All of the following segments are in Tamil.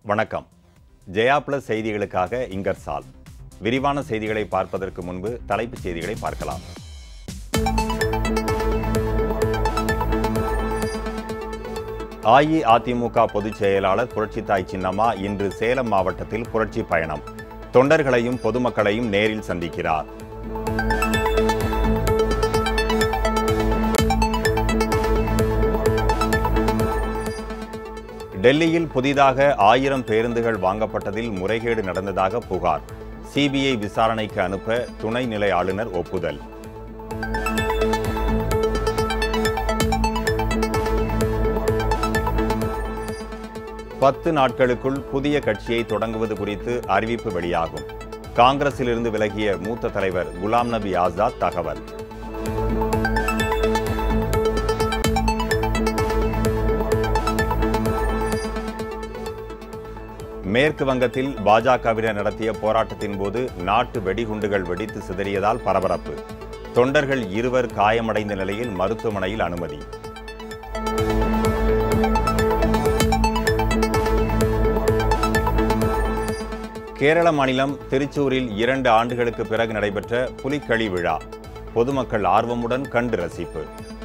வணக்கம் ஜெயா பிளஸ் செய்திகளுக்காக இங்கர்சால் விரிவான செய்திகளை பார்ப்பதற்கு முன்பு தலைப்புச் செய்திகளை பார்க்கலாம் அஇஅதிமுக பொதுச் செயலாளர் புரட்சித்தாய் சின்னம்மா இன்று சேலம் மாவட்டத்தில் புரட்சி பயணம் தொண்டர்களையும் பொதுமக்களையும் நேரில் சந்திக்கிறார் டெல்லியில் புதிதாக ஆயிரம் பேருந்துகள் வாங்கப்பட்டதில் முறைகேடு நடந்ததாக புகார் சிபிஐ விசாரணைக்கு அனுப்ப துணை நிலை ஆளுநர் ஒப்புதல் பத்து நாட்களுக்குள் புதிய கட்சியை தொடங்குவது குறித்து அறிவிப்பு வெளியாகும் காங்கிரசிலிருந்து விலகிய மூத்த தலைவர் குலாம் நபி ஆசாத் தகவல் மேற்கு வங்கத்தில் பாஜகவினர் நடத்திய போராட்டத்தின் போது நாட்டு வெடிகுண்டுகள் வெடித்து சிதறியதால் பரபரப்பு தொண்டர்கள் இருவர் காயமடைந்த நிலையில் மருத்துவமனையில் அனுமதி கேரள மாநிலம் திருச்சூரில் இரண்டு ஆண்டுகளுக்கு பிறகு நடைபெற்ற புலிக்களி விழா பொதுமக்கள் ஆர்வமுடன் கண்டு ரசிப்பு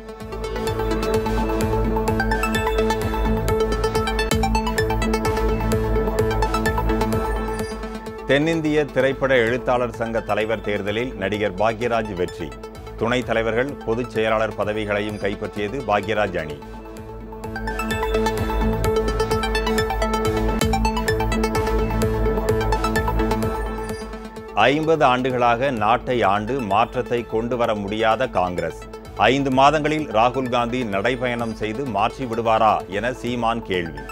தென்னிந்திய திரைப்பட எழுத்தாளர் சங்க தலைவர் தேர்தலில் நடிகர் பாக்யராஜ் வெற்றி துணைத் தலைவர்கள் பொதுச் செயலாளர் பதவிகளையும் கைப்பற்றியது பாக்யராஜ் அணி ஐம்பது ஆண்டுகளாக நாட்டை ஆண்டு மாற்றத்தை கொண்டு வர முடியாத காங்கிரஸ் ஐந்து மாதங்களில் ராகுல் காந்தி நடைபயணம் செய்து மாற்றி விடுவாரா என சீமான் கேள்வி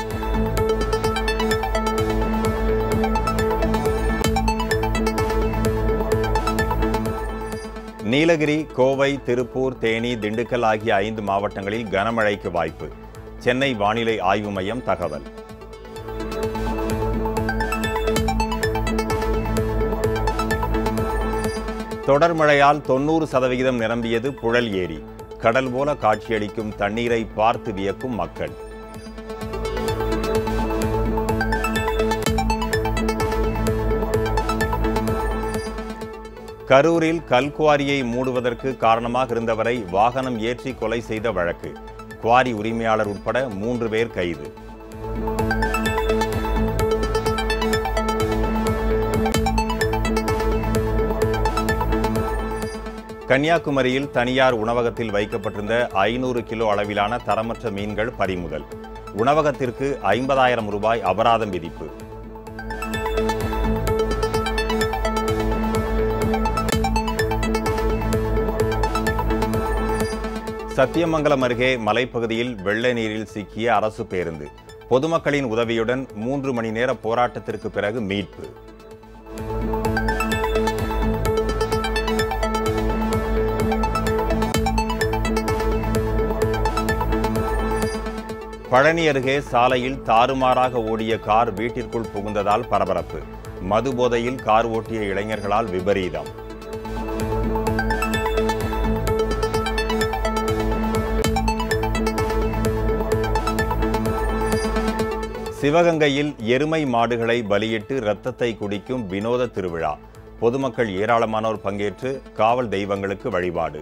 நீலகிரி கோவை திருப்பூர் தேனி திண்டுக்கல் ஆகிய ஐந்து மாவட்டங்களில் கனமழைக்கு வாய்ப்பு சென்னை வானிலை ஆய்வு மையம் தகவல் தொடர் மழையால் தொண்ணூறு சதவிகிதம் நிரம்பியது புழல் ஏரி கடல் போல காட்சியளிக்கும் தண்ணீரை பார்த்து வியக்கும் மக்கள் கரூரில் கல்குவாரியை மூடுவதற்கு காரணமாக இருந்தவரை வாகனம் ஏற்றி கொலை செய்த வழக்கு குவாரி உரிமையாளர் உட்பட மூன்று பேர் கைது கன்னியாகுமரியில் தனியார் உணவகத்தில் வைக்கப்பட்டிருந்த ஐநூறு கிலோ அளவிலான தரமற்ற மீன்கள் பறிமுதல் உணவகத்திற்கு ஐம்பதாயிரம் ரூபாய் அபராதம் விதிப்பு சத்தியமங்கலம் அருகே மலைப்பகுதியில் வெள்ள நீரில் சிக்கிய அரசு பேருந்து பொதுமக்களின் உதவியுடன் மூன்று மணி நேர போராட்டத்திற்கு பிறகு மீட்பு பழனி அருகே சாலையில் தாறுமாறாக ஓடிய கார் வீட்டிற்குள் புகுந்ததால் பரபரப்பு மது போதையில் கார் ஓட்டிய இளைஞர்களால் விபரீதம் சிவகங்கையில் எருமை மாடுகளை பலியிட்டு இரத்தத்தை குடிக்கும் வினோத திருவிழா பொதுமக்கள் ஏராளமானோர் பங்கேற்று காவல் தெய்வங்களுக்கு வழிபாடு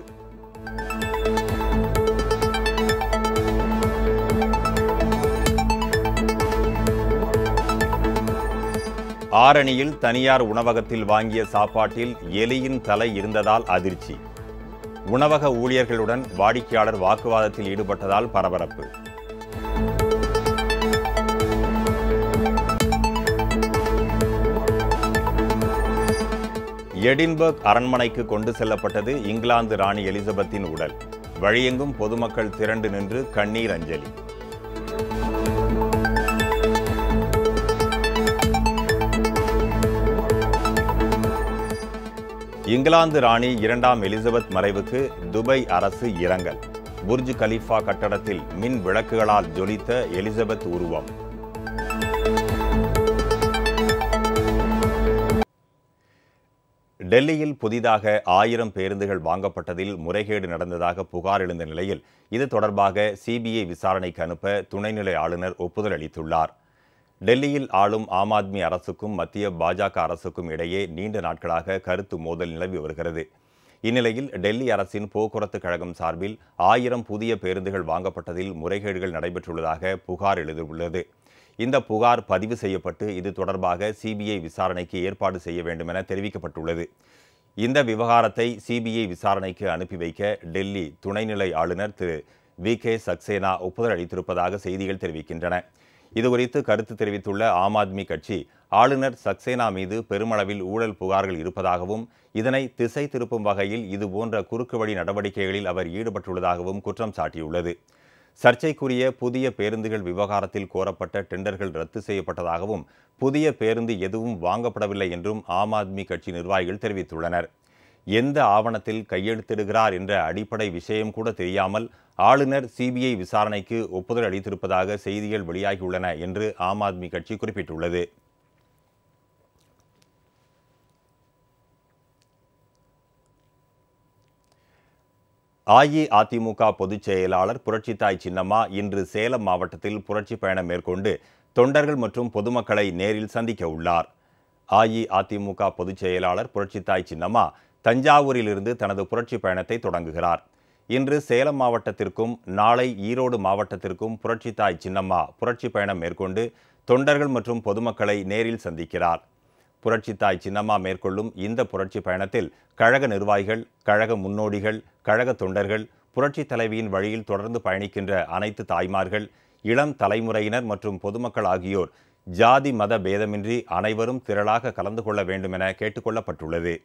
ஆரணியில் தனியார் உணவகத்தில் வாங்கிய சாப்பாட்டில் எலியின் தலை இருந்ததால் அதிர்ச்சி உணவக ஊழியர்களுடன் வாடிக்கையாளர் வாக்குவாதத்தில் ஈடுபட்டதால் பரபரப்பு எடின்பர்க் அரண்மனைக்கு கொண்டு செல்லப்பட்டது இங்கிலாந்து ராணி எலிசபெத்தின் உடல் வழியெங்கும் பொதுமக்கள் திரண்டு நின்று கண்ணீர் அஞ்சலி இங்கிலாந்து ராணி இரண்டாம் எலிசபெத் மறைவுக்கு துபை அரசு இரங்கல் புர்ஜ் கலீஃபா கட்டடத்தில் மின் விளக்குகளால் ஜொலித்த எலிசபெத் உருவம் டெல்லியில் புதிதாக ஆயிரம் பேருந்துகள் வாங்கப்பட்டதில் முறைகேடு நடந்ததாக புகார் எழுந்த நிலையில் இது தொடர்பாக சிபிஐ விசாரணைக்கு அனுப்ப துணைநிலை ஆளுநர் ஒப்புதல் அளித்துள்ளார் டெல்லியில் ஆளும் ஆம் ஆத்மி அரசுக்கும் மத்திய பாஜக அரசுக்கும் இடையே நீண்ட நாட்களாக கருத்து மோதல் நிலவி வருகிறது இந்நிலையில் டெல்லி அரசின் போக்குவரத்து கழகம் சார்பில் ஆயிரம் புதிய பேருந்துகள் வாங்கப்பட்டதில் முறைகேடுகள் நடைபெற்றுள்ளதாக புகார் எழுதியுள்ளது இந்த புகார் பதிவு செய்யப்பட்டு இது தொடர்பாக சிபிஐ விசாரணைக்கு ஏற்பாடு செய்ய வேண்டும் என தெரிவிக்கப்பட்டுள்ளது இந்த விவகாரத்தை சிபிஐ விசாரணைக்கு அனுப்பி வைக்க டெல்லி துணைநிலை ஆளுநர் திரு வி கே சக்சேனா ஒப்புதல் அளித்திருப்பதாக செய்திகள் தெரிவிக்கின்றன இதுகுறித்து கருத்து தெரிவித்துள்ள ஆம் ஆத்மி கட்சி ஆளுநர் சக்சேனா மீது பெருமளவில் ஊழல் புகார்கள் இருப்பதாகவும் இதனை திசை திருப்பும் வகையில் இதுபோன்ற குறுக்கு வழி நடவடிக்கைகளில் அவர் ஈடுபட்டுள்ளதாகவும் குற்றம் சாட்டியுள்ளது சர்ச்சைக்குரிய புதிய பேருந்துகள் விவகாரத்தில் கோரப்பட்ட டெண்டர்கள் ரத்து செய்யப்பட்டதாகவும் புதிய பேருந்து எதுவும் வாங்கப்படவில்லை என்றும் ஆம் ஆத்மி கட்சி நிர்வாகிகள் தெரிவித்துள்ளனர் எந்த ஆவணத்தில் கையெழுத்திடுகிறார் என்ற அடிப்படை விஷயம் கூட தெரியாமல் ஆளுநர் சிபிஐ விசாரணைக்கு ஒப்புதல் அளித்திருப்பதாக செய்திகள் வெளியாகியுள்ளன என்று ஆம் ஆத்மி கட்சி குறிப்பிட்டுள்ளது அஇஅதிமுக பொதுச் செயலாளர் புரட்சித்தாய் சின்னம்மா இன்று சேலம் மாவட்டத்தில் புரட்சி பயணம் மேற்கொண்டு தொண்டர்கள் மற்றும் பொதுமக்களை நேரில் சந்திக்க உள்ளார் அஇஅதிமுக பொதுச் செயலாளர் புரட்சித்தாய் சின்னம்மா தஞ்சாவூரிலிருந்து தனது புரட்சி பயணத்தை தொடங்குகிறார் இன்று சேலம் மாவட்டத்திற்கும் நாளை ஈரோடு மாவட்டத்திற்கும் புரட்சித்தாய் சின்னம்மா புரட்சி பயணம் மேற்கொண்டு தொண்டர்கள் மற்றும் பொதுமக்களை நேரில் சந்திக்கிறார் புரட்சித்தாய் சின்னம்மா மேற்கொள்ளும் இந்த புரட்சி பயணத்தில் கழக நிர்வாகிகள் கழக முன்னோடிகள் கழக தொண்டர்கள் புரட்சி தலைவியின் வழியில் தொடர்ந்து பயணிக்கின்ற அனைத்து தாய்மார்கள் இளம் தலைமுறையினர் மற்றும் பொதுமக்கள் ஆகியோர் ஜாதி மத பேதமின்றி அனைவரும் திரளாக கலந்து கொள்ள வேண்டும் என கேட்டுக்கொள்ளப்பட்டுள்ளது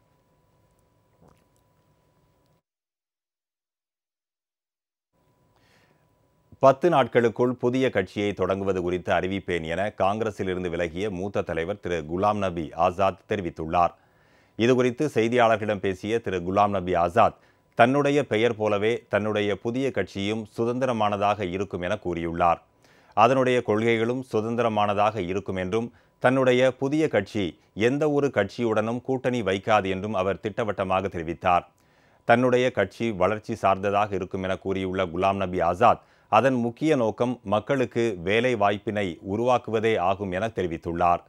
பத்து நாட்களுக்குள் புதிய கட்சியை தொடங்குவது குறித்து அறிவிப்பேன் என காங்கிரசிலிருந்து விலகிய மூத்த தலைவர் திரு குலாம் நபி ஆசாத் தெரிவித்துள்ளார் இதுகுறித்து செய்தியாளர்களிடம் பேசிய திரு குலாம் நபி ஆசாத் தன்னுடைய பெயர் போலவே தன்னுடைய புதிய கட்சியும் சுதந்திரமானதாக இருக்கும் என கூறியுள்ளார் அதனுடைய கொள்கைகளும் சுதந்திரமானதாக இருக்கும் என்றும் தன்னுடைய புதிய கட்சி எந்த ஒரு கட்சியுடனும் கூட்டணி வைக்காது என்றும் அவர் திட்டவட்டமாக தெரிவித்தார் தன்னுடைய கட்சி வளர்ச்சி சார்ந்ததாக இருக்கும் என கூறியுள்ள குலாம் நபி ஆசாத் அதன் முக்கிய நோக்கம் மக்களுக்கு வேலை வாய்ப்பினை உருவாக்குவதே ஆகும் என தெரிவித்துள்ளார்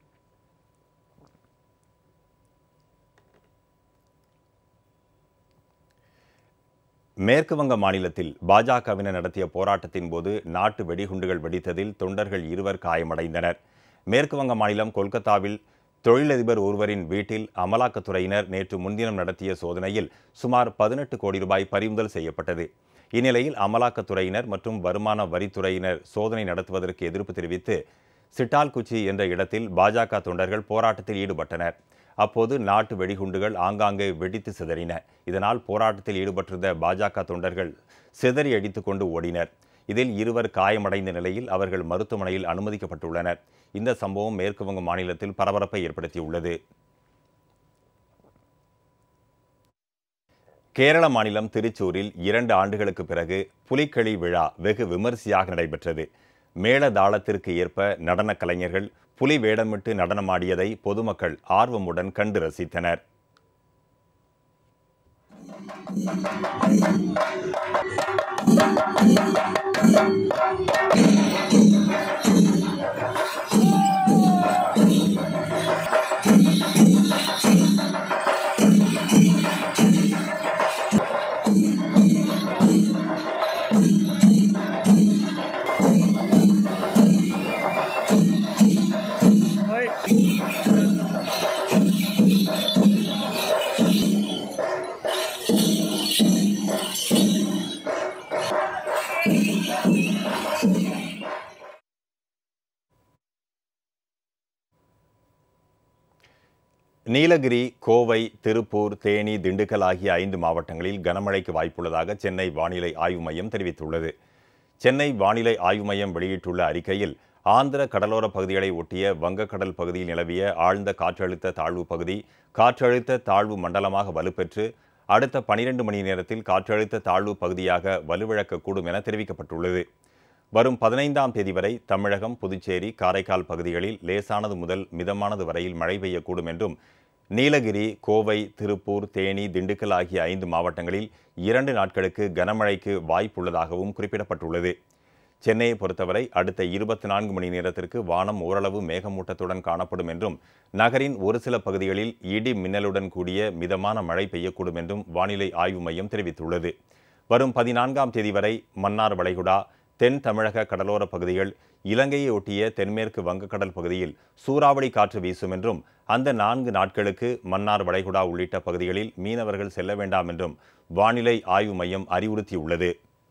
மேற்கு வங்க மாநிலத்தில் பாஜகவினர் நடத்திய போராட்டத்தின் போது நாட்டு வெடிகுண்டுகள் வெடித்ததில் தொண்டர்கள் இருவர் காயமடைந்தனர் மேற்கு வங்க மாநிலம் கொல்கத்தாவில் தொழிலதிபர் ஒருவரின் வீட்டில் அமலாக்கத்துறையினர் நேற்று முன்தினம் நடத்திய சோதனையில் சுமார் பதினெட்டு கோடி ரூபாய் பறிமுதல் செய்யப்பட்டது இந்நிலையில் அமலாக்கத்துறையினர் மற்றும் வருமான வரித்துறையினர் சோதனை நடத்துவதற்கு எதிர்ப்பு தெரிவித்து சிட்டால்குச்சி என்ற இடத்தில் பாஜக தொண்டர்கள் போராட்டத்தில் ஈடுபட்டனர் அப்போது நாட்டு வெடிகுண்டுகள் ஆங்காங்கே வெடித்து சிதறின இதனால் போராட்டத்தில் ஈடுபட்டிருந்த பாஜக தொண்டர்கள் சிதறி அடித்துக் கொண்டு ஓடினர் இதில் இருவர் காயமடைந்த நிலையில் அவர்கள் மருத்துவமனையில் அனுமதிக்கப்பட்டுள்ளனர் இந்த சம்பவம் மேற்குவங்க மாநிலத்தில் பரபரப்பை ஏற்படுத்தியுள்ளது கேரள மாநிலம் திருச்சூரில் இரண்டு ஆண்டுகளுக்கு பிறகு புலிக்களி விழா வெகு விமரிசையாக நடைபெற்றது மேள தாளத்திற்கு ஏற்ப நடன கலைஞர்கள் புலி வேடமிட்டு நடனமாடியதை பொதுமக்கள் ஆர்வமுடன் கண்டு ரசித்தனர் நீலகிரி கோவை திருப்பூர் தேனி திண்டுக்கல் ஆகிய ஐந்து மாவட்டங்களில் கனமழைக்கு வாய்ப்புள்ளதாக சென்னை வானிலை ஆய்வு மையம் தெரிவித்துள்ளது சென்னை வானிலை ஆய்வு மையம் வெளியிட்டுள்ள அறிக்கையில் ஆந்திர கடலோர பகுதிகளை ஒட்டிய வங்கக்கடல் பகுதியில் நிலவிய ஆழ்ந்த காற்றழுத்த தாழ்வு பகுதி காற்றழுத்த தாழ்வு மண்டலமாக வலுப்பெற்று அடுத்த பனிரெண்டு மணி நேரத்தில் காற்றழுத்த தாழ்வு பகுதியாக வலுவிழக்கக்கூடும் என தெரிவிக்கப்பட்டுள்ளது வரும் பதினைந்தாம் தேதி வரை தமிழகம் புதுச்சேரி காரைக்கால் பகுதிகளில் லேசானது முதல் மிதமானது வரையில் மழை பெய்யக்கூடும் என்றும் நீலகிரி கோவை திருப்பூர் தேனி திண்டுக்கல் ஆகிய ஐந்து மாவட்டங்களில் இரண்டு நாட்களுக்கு கனமழைக்கு வாய்ப்புள்ளதாகவும் குறிப்பிடப்பட்டுள்ளது சென்னையை பொறுத்தவரை அடுத்த இருபத்தி நான்கு மணி நேரத்திற்கு வானம் ஓரளவு மேகமூட்டத்துடன் காணப்படும் என்றும் நகரின் ஒரு சில பகுதிகளில் இடி மின்னலுடன் கூடிய மிதமான மழை பெய்யக்கூடும் என்றும் வானிலை ஆய்வு மையம் தெரிவித்துள்ளது வரும் பதினான்காம் தேதி வரை மன்னார் வளைகுடா தென் தமிழக கடலோர பகுதிகள் இலங்கையை ஒட்டிய தென்மேற்கு வங்கக்கடல் பகுதியில் சூறாவளி காற்று வீசும் என்றும் அந்த நான்கு நாட்களுக்கு மன்னார் வளைகுடா உள்ளிட்ட பகுதிகளில் மீனவர்கள் செல்ல வேண்டாம் என்றும் வானிலை ஆய்வு மையம் அறிவுறுத்தியுள்ளது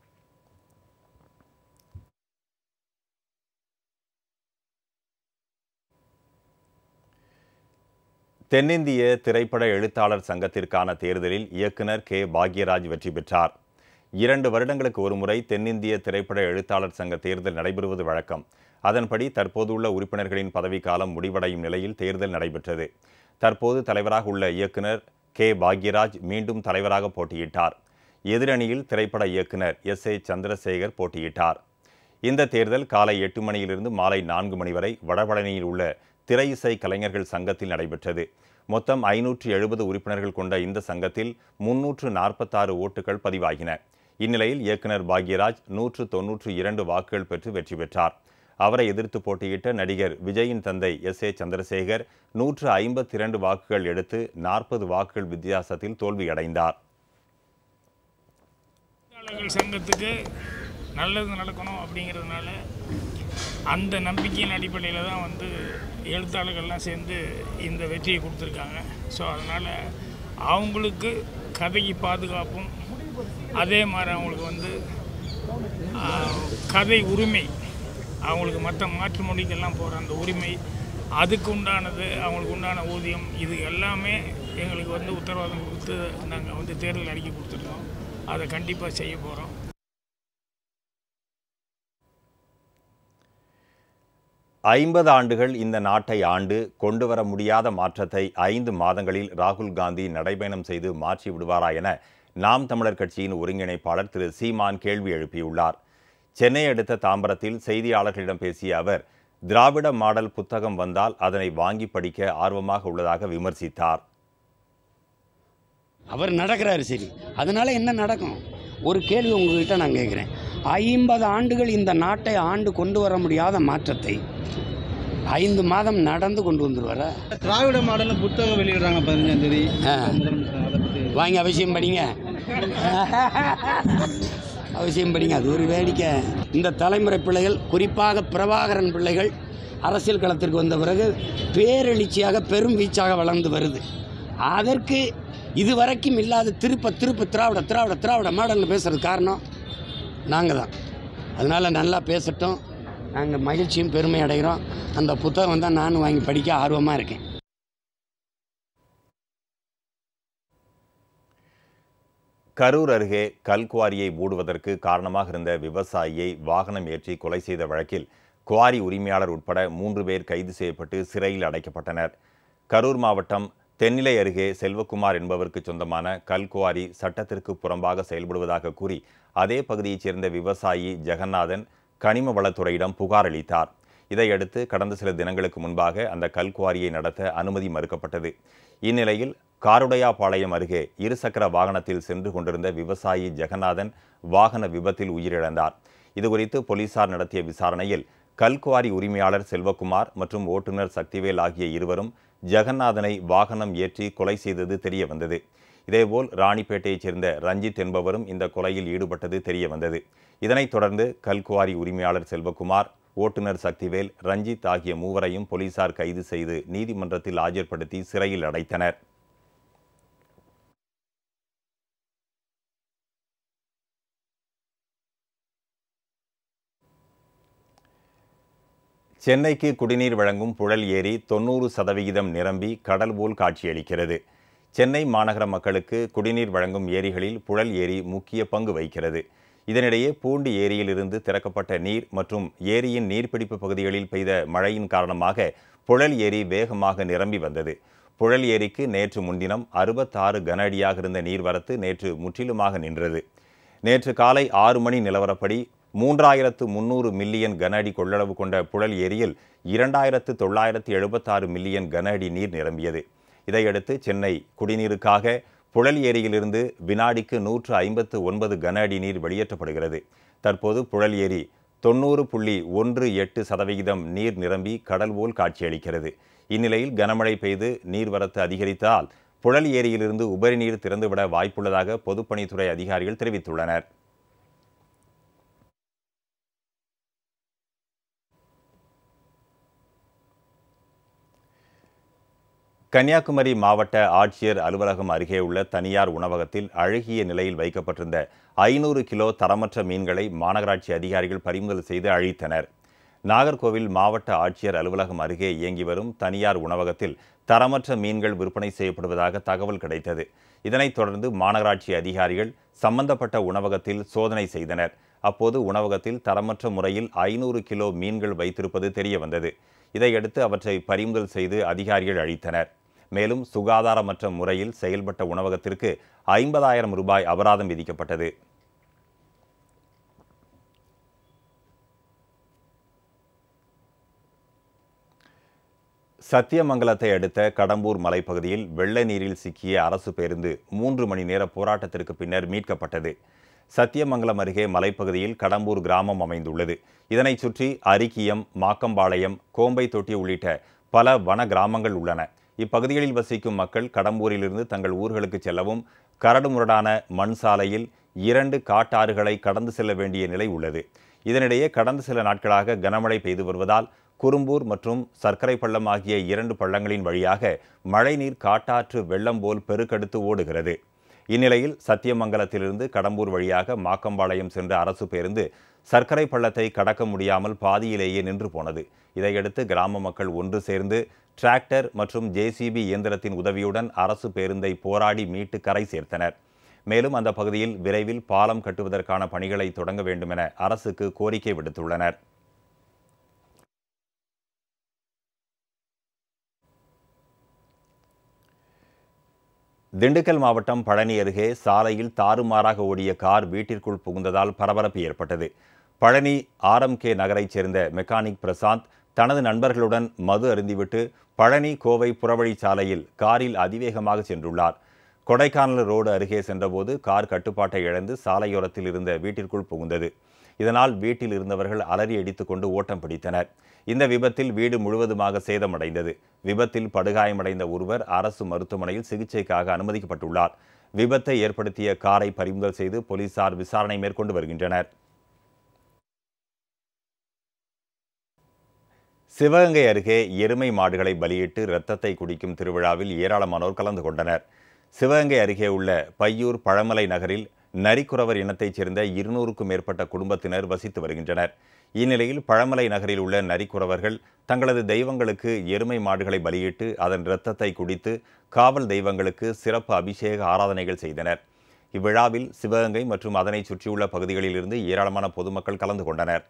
தென்னிந்திய திரைப்பட எழுத்தாளர் சங்கத்திற்கான தேர்தலில் இயக்குனர் கே பாக்யராஜ் வெற்றி பெற்றார் இரண்டு வருடங்களுக்கு ஒருமுறை தென்னிந்திய திரைப்பட எழுத்தாளர் சங்க தேர்தல் நடைபெறுவது வழக்கம் அதன்படி தற்போதுள்ள உறுப்பினர்களின் பதவிக்காலம் முடிவடையும் நிலையில் தேர்தல் நடைபெற்றது தற்போது தலைவராக உள்ள இயக்குனர் கே பாக்யராஜ் மீண்டும் தலைவராக போட்டியிட்டார் எதிரணியில் திரைப்பட இயக்குனர் எஸ் ஏ சந்திரசேகர் போட்டியிட்டார் இந்த தேர்தல் காலை எட்டு மணியிலிருந்து மாலை நான்கு மணி வரை வடபழனியில் உள்ள திரை இசை கலைஞர்கள் சங்கத்தில் நடைபெற்றது மொத்தம் ஐநூற்று எழுபது உறுப்பினர்கள் கொண்ட இந்த சங்கத்தில் முன்னூற்று நாற்பத்தாறு ஓட்டுகள் பதிவாகின இந்நிலையில் இயக்குனர் பாக்யராஜ் நூற்று தொன்னூற்று இரண்டு வாக்குகள் பெற்று வெற்றி பெற்றார் அவரை எதிர்த்து போட்டியிட்ட நடிகர் விஜயின் தந்தை எஸ் ஏ சந்திரசேகர் நூற்று ஐம்பத்தி இரண்டு வாக்குகள் எடுத்து நாற்பது வாக்குகள் வித்தியாசத்தில் தோல்வியடைந்தார் தொழிலாளர்கள் சங்கத்துக்கு நல்லது நடக்கணும் அப்படிங்கிறதுனால அந்த நம்பிக்கையின் அடிப்படையில் தான் வந்து எழுத்தாளர்கள்லாம் சேர்ந்து இந்த வெற்றியை கொடுத்துருக்காங்க ஸோ அதனால் அவங்களுக்கு கதைக்கு பாதுகாப்பும் அதே மாதிரி அவங்களுக்கு வந்து ஆ, கதை உரிமை அவங்களுக்கு மற்ற மாற்று மொழிக்கெல்லாம் போகிற அந்த உரிமை அதுக்கு உண்டானது அவங்களுக்கு உண்டான ஊதியம் இது எல்லாமே எங்களுக்கு வந்து உத்தரவாதம் கொடுத்து நாங்கள் வந்து தேர்தல் அறிக்கை கொடுத்துருக்கோம் அதை கண்டிப்பாக செய்ய போகிறோம் ஐம்பது ஆண்டுகள் இந்த நாட்டை ஆண்டு கொண்டு வர முடியாத மாற்றத்தை ஐந்து மாதங்களில் ராகுல் காந்தி நடைபயணம் செய்து மாற்றி விடுவாரா என நாம் தமிழர் கட்சியின் ஒருங்கிணைப்பாளர் திரு சீமான் கேள்வி எழுப்பியுள்ளார் சென்னை அடுத்த தாம்பரத்தில் செய்தியாளர்களிடம் பேசிய அவர் திராவிட மாடல் புத்தகம் வந்தால் அதனை வாங்கி படிக்க ஆர்வமாக உள்ளதாக விமர்சித்தார் அவர் நடக்கிறாரு சரி அதனால என்ன நடக்கும் ஒரு கேள்வி உங்ககிட்ட நான் கேட்குறேன் ஐம்பது ஆண்டுகள் இந்த நாட்டை ஆண்டு கொண்டு வர முடியாத மாற்றத்தை ஐந்து மாதம் நடந்து கொண்டு வந்துருவாரா திராவிட மாடல்ல புத்தகம் வெளியிடுறாங்க பதினஞ்சாம் தேதி ஆ. முதலமைச்சர் அதை பத்தி வாங்கி அவசியம் படிங்க அவசியம் படிங்க அது ஒரு வேடிக்கை இந்த தலைமுறை பிள்ளைகள் குறிப்பாக பிரபாகரன் பிள்ளைகள் அரசியல் களத்திற்கு வந்த பிறகு பேரெழுச்சியாக பெரும் வீச்சாக வளர்ந்து வருது அதற்கு இதுவரைக்கும் இல்லாத திருப்ப திருப்ப திராவிட திராவிட திராவிட மாடல்னு பேசுறது காரணம் நாங்கள் தான் அதனால் நல்லா பேசட்டும் நாங்கள் மகிழ்ச்சியும் பெருமை அடைகிறோம் அந்த புத்தகம் தான் நானும் வாங்கி படிக்க ஆர்வமாக இருக்கேன் கரூர் அருகே கல்குவாரியை மூடுவதற்கு காரணமாக இருந்த விவசாயியை வாகனம் ஏற்றி கொலை செய்த வழக்கில் குவாரி உரிமையாளர் உட்பட மூன்று பேர் கைது செய்யப்பட்டு சிறையில் அடைக்கப்பட்டனர் கரூர் மாவட்டம் தென்னிலை அருகே செல்வகுமார் என்பவருக்கு சொந்தமான கல்குவாரி சட்டத்திற்கு புறம்பாக செயல்படுவதாக கூறி அதே பகுதியைச் சேர்ந்த விவசாயி ஜெகநாதன் கனிம வளத்துறையிடம் புகார் அளித்தார் இதையடுத்து கடந்த சில தினங்களுக்கு முன்பாக அந்த கல்குவாரியை நடத்த அனுமதி மறுக்கப்பட்டது இந்நிலையில் காருடையாபாளையம் அருகே இருசக்கர வாகனத்தில் சென்று கொண்டிருந்த விவசாயி ஜெகநாதன் வாகன விபத்தில் உயிரிழந்தார் இதுகுறித்து போலீசார் நடத்திய விசாரணையில் கல்குவாரி உரிமையாளர் செல்வகுமார் மற்றும் ஓட்டுநர் சக்திவேல் ஆகிய இருவரும் ஜெகநாதனை வாகனம் ஏற்றி கொலை செய்தது தெரிய வந்தது இதேபோல் ராணிப்பேட்டையைச் சேர்ந்த ரஞ்சித் என்பவரும் இந்த கொலையில் ஈடுபட்டது தெரிய வந்தது இதனைத் தொடர்ந்து கல்குவாரி உரிமையாளர் செல்வகுமார் ஓட்டுநர் சக்திவேல் ரஞ்சித் ஆகிய மூவரையும் போலீசார் கைது செய்து நீதிமன்றத்தில் ஆஜர்படுத்தி சிறையில் அடைத்தனர் சென்னைக்கு குடிநீர் வழங்கும் புழல் ஏரி தொண்ணூறு சதவிகிதம் நிரம்பி கடல் போல் காட்சியளிக்கிறது சென்னை மாநகர மக்களுக்கு குடிநீர் வழங்கும் ஏரிகளில் புழல் ஏரி முக்கிய பங்கு வகிக்கிறது இதனிடையே பூண்டி ஏரியிலிருந்து திறக்கப்பட்ட நீர் மற்றும் ஏரியின் நீர்பிடிப்பு பகுதிகளில் பெய்த மழையின் காரணமாக புழல் ஏரி வேகமாக நிரம்பி வந்தது புழல் ஏரிக்கு நேற்று முன்தினம் அறுபத்தாறு கன அடியாக இருந்த நீர்வரத்து நேற்று முற்றிலுமாக நின்றது நேற்று காலை ஆறு மணி நிலவரப்படி மூன்றாயிரத்து முன்னூறு மில்லியன் கன அடி கொள்ளளவு கொண்ட புழல் ஏரியில் இரண்டாயிரத்து தொள்ளாயிரத்து எழுபத்தாறு மில்லியன் கன அடி நீர் நிரம்பியது இதையடுத்து சென்னை குடிநீருக்காக புழல் ஏரியிலிருந்து வினாடிக்கு நூற்று ஐம்பத்து ஒன்பது கன அடி நீர் வெளியேற்றப்படுகிறது தற்போது புழல் ஏரி தொண்ணூறு புள்ளி ஒன்று எட்டு சதவிகிதம் நீர் நிரம்பி கடல் போல் காட்சியளிக்கிறது இந்நிலையில் கனமழை பெய்து நீர்வரத்து அதிகரித்தால் புழல் ஏரியிலிருந்து உபரி நீர் திறந்துவிட வாய்ப்புள்ளதாக பொதுப்பணித்துறை அதிகாரிகள் தெரிவித்துள்ளனர் கன்னியாகுமரி மாவட்ட ஆட்சியர் அலுவலகம் அருகே உள்ள தனியார் உணவகத்தில் அழுகிய நிலையில் வைக்கப்பட்டிருந்த ஐநூறு கிலோ தரமற்ற மீன்களை மாநகராட்சி அதிகாரிகள் பறிமுதல் செய்து அழித்தனர் நாகர்கோவில் மாவட்ட ஆட்சியர் அலுவலகம் அருகே இயங்கி வரும் தனியார் உணவகத்தில் தரமற்ற மீன்கள் விற்பனை செய்யப்படுவதாக தகவல் கிடைத்தது இதனைத் தொடர்ந்து மாநகராட்சி அதிகாரிகள் சம்பந்தப்பட்ட உணவகத்தில் சோதனை செய்தனர் அப்போது உணவகத்தில் தரமற்ற முறையில் ஐநூறு கிலோ மீன்கள் வைத்திருப்பது தெரிய வந்தது இதையடுத்து அவற்றை பறிமுதல் செய்து அதிகாரிகள் அழித்தனர் மேலும் சுகாதாரமற்ற முறையில் செயல்பட்ட உணவகத்திற்கு ஐம்பதாயிரம் ரூபாய் அபராதம் விதிக்கப்பட்டது சத்தியமங்கலத்தை அடுத்த கடம்பூர் மலைப்பகுதியில் வெள்ள நீரில் சிக்கிய அரசு பேருந்து மூன்று மணி நேர போராட்டத்திற்கு பின்னர் மீட்கப்பட்டது சத்தியமங்கலம் அருகே மலைப்பகுதியில் கடம்பூர் கிராமம் அமைந்துள்ளது இதனைச் சுற்றி அரிக்கியம் மாக்கம்பாளையம் கோம்பை தொட்டி உள்ளிட்ட பல வன கிராமங்கள் உள்ளன இப்பகுதிகளில் வசிக்கும் மக்கள் கடம்பூரிலிருந்து தங்கள் ஊர்களுக்கு செல்லவும் கரடுமுரடான மண் சாலையில் இரண்டு காட்டாறுகளை கடந்து செல்ல வேண்டிய நிலை உள்ளது இதனிடையே கடந்த சில நாட்களாக கனமழை பெய்து வருவதால் குறும்பூர் மற்றும் சர்க்கரை பள்ளம் ஆகிய இரண்டு பள்ளங்களின் வழியாக மழைநீர் காட்டாற்று வெள்ளம் போல் பெருக்கெடுத்து ஓடுகிறது இந்நிலையில் சத்தியமங்கலத்திலிருந்து கடம்பூர் வழியாக மாக்கம்பாளையம் சென்ற அரசு பேருந்து சர்க்கரை பள்ளத்தை கடக்க முடியாமல் பாதியிலேயே நின்று போனது இதையடுத்து கிராம மக்கள் ஒன்று சேர்ந்து டிராக்டர் மற்றும் ஜேசிபி இயந்திரத்தின் உதவியுடன் அரசு பேருந்தை போராடி மீட்டு கரை சேர்த்தனர் மேலும் அந்த பகுதியில் விரைவில் பாலம் கட்டுவதற்கான பணிகளை தொடங்க வேண்டுமென அரசுக்கு கோரிக்கை விடுத்துள்ளனர் திண்டுக்கல் மாவட்டம் பழனி அருகே சாலையில் தாறுமாறாக ஓடிய கார் வீட்டிற்குள் புகுந்ததால் பரபரப்பு ஏற்பட்டது பழனி ஆர்எம்கே நகரைச் சேர்ந்த மெக்கானிக் பிரசாந்த் தனது நண்பர்களுடன் மது அருந்திவிட்டு பழனி கோவை புறவழி சாலையில் காரில் அதிவேகமாக சென்றுள்ளார் கொடைக்கானல் ரோடு அருகே சென்றபோது கார் கட்டுப்பாட்டை இழந்து சாலையோரத்தில் இருந்த வீட்டிற்குள் புகுந்தது இதனால் வீட்டில் இருந்தவர்கள் அலறி அடித்துக்கொண்டு ஓட்டம் பிடித்தனர் இந்த விபத்தில் வீடு முழுவதுமாக சேதமடைந்தது விபத்தில் படுகாயமடைந்த ஒருவர் அரசு மருத்துவமனையில் சிகிச்சைக்காக அனுமதிக்கப்பட்டுள்ளார் விபத்தை ஏற்படுத்திய காரை பறிமுதல் செய்து போலீசார் விசாரணை மேற்கொண்டு வருகின்றனர் சிவகங்கை அருகே எருமை மாடுகளை பலியிட்டு இரத்தத்தை குடிக்கும் திருவிழாவில் ஏராளமானோர் கலந்து கொண்டனர் சிவகங்கை அருகே உள்ள பையூர் பழமலை நகரில் நரிக்குறவர் இனத்தைச் சேர்ந்த இருநூறுக்கும் மேற்பட்ட குடும்பத்தினர் வசித்து வருகின்றனர் இந்நிலையில் பழமலை நகரில் உள்ள நரிக்குறவர்கள் தங்களது தெய்வங்களுக்கு எருமை மாடுகளை பலியிட்டு அதன் இரத்தத்தை குடித்து காவல் தெய்வங்களுக்கு சிறப்பு அபிஷேக ஆராதனைகள் செய்தனர் இவ்விழாவில் சிவகங்கை மற்றும் அதனை சுற்றியுள்ள பகுதிகளிலிருந்து ஏராளமான பொதுமக்கள் கலந்து கொண்டனர்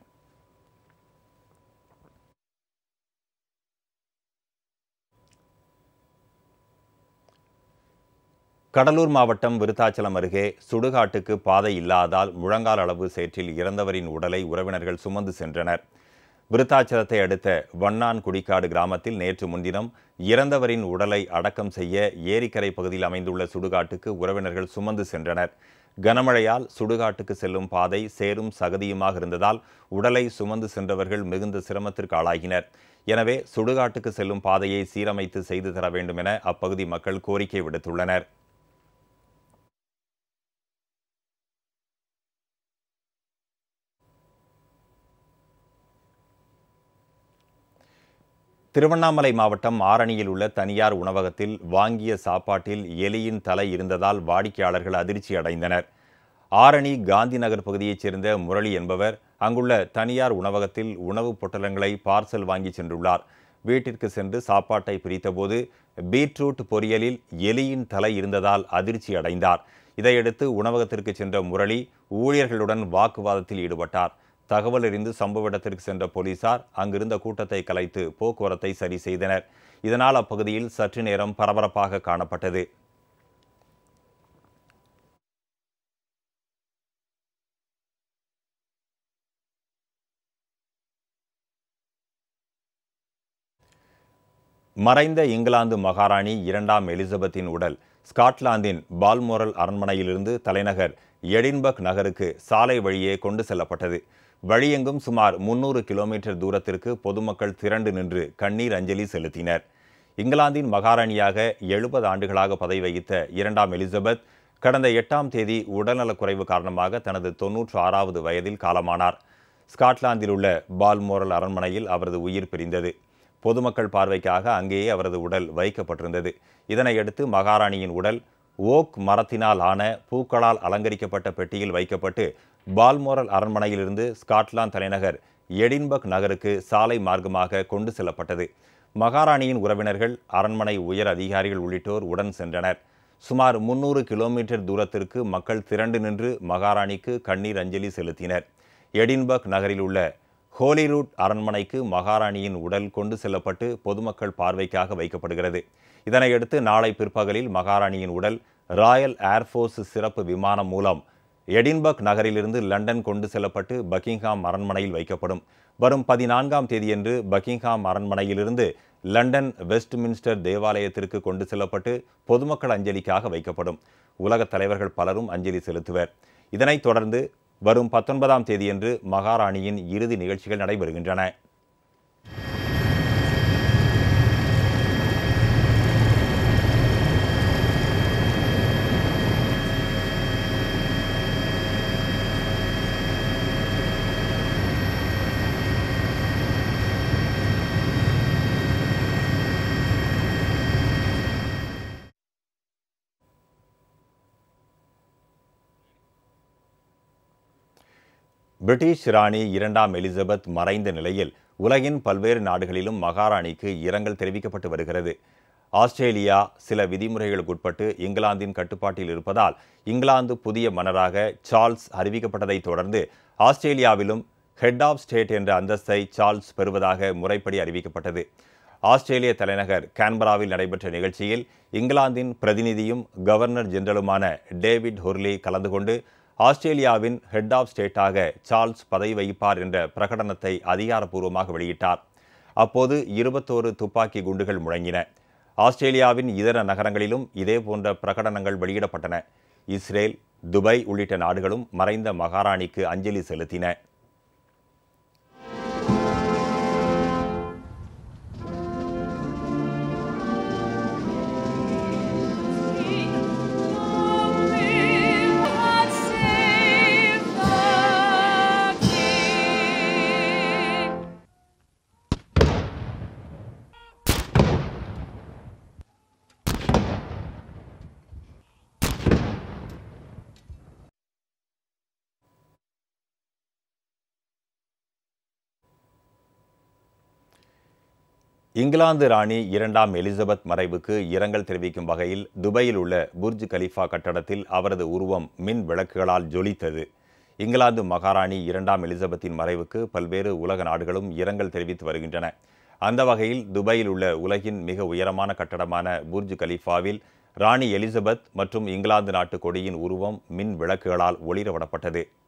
கடலூர் மாவட்டம் விருத்தாச்சலம் அருகே சுடுகாட்டுக்கு பாதை இல்லாதால் முழங்கால் அளவு சேற்றில் இறந்தவரின் உடலை உறவினர்கள் சுமந்து சென்றனர் விருத்தாச்சலத்தை அடுத்த வண்ணான் குடிக்காடு கிராமத்தில் நேற்று முன்தினம் இறந்தவரின் உடலை அடக்கம் செய்ய ஏரிக்கரை பகுதியில் அமைந்துள்ள சுடுகாட்டுக்கு உறவினர்கள் சுமந்து சென்றனர் கனமழையால் சுடுகாட்டுக்கு செல்லும் பாதை சேரும் சகதியுமாக இருந்ததால் உடலை சுமந்து சென்றவர்கள் மிகுந்த சிரமத்திற்கு ஆளாகினர் எனவே சுடுகாட்டுக்கு செல்லும் பாதையை சீரமைத்து செய்து தர வேண்டும் என அப்பகுதி மக்கள் கோரிக்கை விடுத்துள்ளனர் திருவண்ணாமலை மாவட்டம் ஆரணியில் உள்ள தனியார் உணவகத்தில் வாங்கிய சாப்பாட்டில் எலியின் தலை இருந்ததால் வாடிக்கையாளர்கள் அதிர்ச்சி அடைந்தனர் ஆரணி காந்தி நகர் பகுதியைச் சேர்ந்த முரளி என்பவர் அங்குள்ள தனியார் உணவகத்தில் உணவுப் பொட்டலங்களை பார்சல் வாங்கி சென்றுள்ளார் வீட்டிற்கு சென்று சாப்பாட்டை பிரித்தபோது பீட்ரூட் பொரியலில் எலியின் தலை இருந்ததால் அதிர்ச்சி அடைந்தார் இதையடுத்து உணவகத்திற்கு சென்ற முரளி ஊழியர்களுடன் வாக்குவாதத்தில் ஈடுபட்டார் தகவல் அறிந்து சம்பவ இடத்திற்கு சென்ற போலீசார் அங்கிருந்த கூட்டத்தை கலைத்து போக்குவரத்தை சரி செய்தனர் இதனால் அப்பகுதியில் சற்று நேரம் பரபரப்பாக காணப்பட்டது மறைந்த இங்கிலாந்து மகாராணி இரண்டாம் எலிசபெத்தின் உடல் ஸ்காட்லாந்தின் பால்மோரல் அரண்மனையிலிருந்து தலைநகர் எடின்பர்க் நகருக்கு சாலை வழியே கொண்டு செல்லப்பட்டது வழியெங்கும் சுமார் முன்னூறு கிலோமீட்டர் தூரத்திற்கு பொதுமக்கள் திரண்டு நின்று கண்ணீர் அஞ்சலி செலுத்தினர் இங்கிலாந்தின் மகாராணியாக எழுபது ஆண்டுகளாக பதவி வகித்த இரண்டாம் எலிசபெத் கடந்த எட்டாம் தேதி உடல்நலக்குறைவு காரணமாக தனது தொன்னூற்று ஆறாவது வயதில் காலமானார் ஸ்காட்லாந்தில் உள்ள பால்மோரல் அரண்மனையில் அவரது உயிர் பிரிந்தது பொதுமக்கள் பார்வைக்காக அங்கேயே அவரது உடல் வைக்கப்பட்டிருந்தது இதனையடுத்து மகாராணியின் உடல் ஓக் மரத்தினால் ஆன பூக்களால் அலங்கரிக்கப்பட்ட பெட்டியில் வைக்கப்பட்டு பால்மோரல் அரண்மனையிலிருந்து ஸ்காட்லாந்து தலைநகர் எடின்பர்க் நகருக்கு சாலை மார்க்கமாக கொண்டு செல்லப்பட்டது மகாராணியின் உறவினர்கள் அரண்மனை உயர் அதிகாரிகள் உள்ளிட்டோர் உடன் சென்றனர் சுமார் முன்னூறு கிலோமீட்டர் தூரத்திற்கு மக்கள் திரண்டு நின்று மகாராணிக்கு கண்ணீர் அஞ்சலி செலுத்தினர் எடின்பர்க் நகரில் உள்ள ஹோலிரூட் அரண்மனைக்கு மகாராணியின் உடல் கொண்டு செல்லப்பட்டு பொதுமக்கள் பார்வைக்காக வைக்கப்படுகிறது இதனையடுத்து நாளை பிற்பகலில் மகாராணியின் உடல் ராயல் ஏர்ஃபோர்ஸ் சிறப்பு விமானம் மூலம் எடின்பர்க் நகரிலிருந்து லண்டன் கொண்டு செல்லப்பட்டு பக்கிங்ஹாம் அரண்மனையில் வைக்கப்படும் வரும் பதினான்காம் தேதியன்று பக்கிங்ஹாம் அரண்மனையிலிருந்து லண்டன் வெஸ்ட்மின்ஸ்டர் தேவாலயத்திற்கு கொண்டு செல்லப்பட்டு பொதுமக்கள் அஞ்சலிக்காக வைக்கப்படும் உலகத் தலைவர்கள் பலரும் அஞ்சலி செலுத்துவர் இதனைத் தொடர்ந்து வரும் பத்தொன்பதாம் தேதியன்று மகாராணியின் இறுதி நிகழ்ச்சிகள் நடைபெறுகின்றன பிரிட்டிஷ் ராணி இரண்டாம் எலிசபெத் மறைந்த நிலையில் உலகின் பல்வேறு நாடுகளிலும் மகாராணிக்கு இரங்கல் தெரிவிக்கப்பட்டு வருகிறது ஆஸ்திரேலியா சில விதிமுறைகளுக்குட்பட்டு இங்கிலாந்தின் கட்டுப்பாட்டில் இருப்பதால் இங்கிலாந்து புதிய மன்னராக சார்ல்ஸ் அறிவிக்கப்பட்டதைத் தொடர்ந்து ஆஸ்திரேலியாவிலும் ஹெட் ஆஃப் ஸ்டேட் என்ற அந்தஸ்தை சார்ல்ஸ் பெறுவதாக முறைப்படி அறிவிக்கப்பட்டது ஆஸ்திரேலிய தலைநகர் கான்பராவில் நடைபெற்ற நிகழ்ச்சியில் இங்கிலாந்தின் பிரதிநிதியும் கவர்னர் ஜெனரலுமான டேவிட் ஹொர்லி கலந்து கொண்டு ஆஸ்திரேலியாவின் ஹெட் ஆஃப் ஸ்டேட்டாக சார்ல்ஸ் பதவி வகிப்பார் என்ற பிரகடனத்தை அதிகாரப்பூர்வமாக வெளியிட்டார் அப்போது இருபத்தோரு துப்பாக்கி குண்டுகள் முழங்கின ஆஸ்திரேலியாவின் இதர நகரங்களிலும் இதேபோன்ற பிரகடனங்கள் வெளியிடப்பட்டன இஸ்ரேல் துபாய் உள்ளிட்ட நாடுகளும் மறைந்த மகாராணிக்கு அஞ்சலி செலுத்தின இங்கிலாந்து ராணி இரண்டாம் எலிசபெத் மறைவுக்கு இரங்கல் தெரிவிக்கும் வகையில் துபாயில் உள்ள புர்ஜ் கலிஃபா கட்டடத்தில் அவரது உருவம் மின் விளக்குகளால் ஜொலித்தது இங்கிலாந்து மகாராணி இரண்டாம் எலிசபெத்தின் மறைவுக்கு பல்வேறு உலக நாடுகளும் இரங்கல் தெரிவித்து வருகின்றன அந்த வகையில் துபாயில் உள்ள உலகின் மிக உயரமான கட்டடமான புர்ஜ் கலிஃபாவில் ராணி எலிசபெத் மற்றும் இங்கிலாந்து நாட்டு கொடியின் உருவம் மின் விளக்குகளால் ஒளிரவிடப்பட்டது